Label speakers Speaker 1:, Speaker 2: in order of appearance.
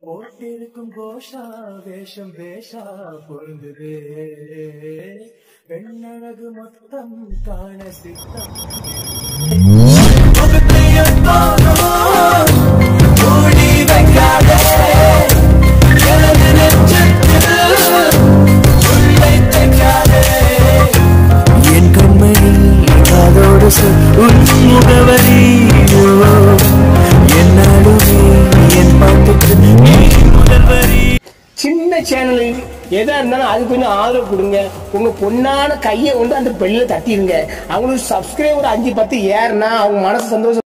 Speaker 1: போட்டிருக்கும் கோஷா வேஷம் வேஷா பொருந்துதே பெண்ணழகு மொத்தம் காண சித்தம் முகத்தை எப்போதும் மூடி வைக்காதே எனது நெஞ்சத்தில் உள்ளே தைக்காதே என் கண்மணி அதோடு சொல் உன் முகவரி ஓ, என்னாலுமே என் பாட்டுக்கு நீ முதல்வரி
Speaker 2: சின்ன சேனல் எதா இருந்தாலும் அது கொஞ்சம் ஆதரவு கொடுங்க உங்க பொண்ணான கையை கொண்டு அந்த பெல்லில் தட்டிடுங்க அவங்களுக்கு சப்ஸ்கிரைபர் அஞ்சு பத்து ஏறுனா அவங்க மனசு சந்தோஷம்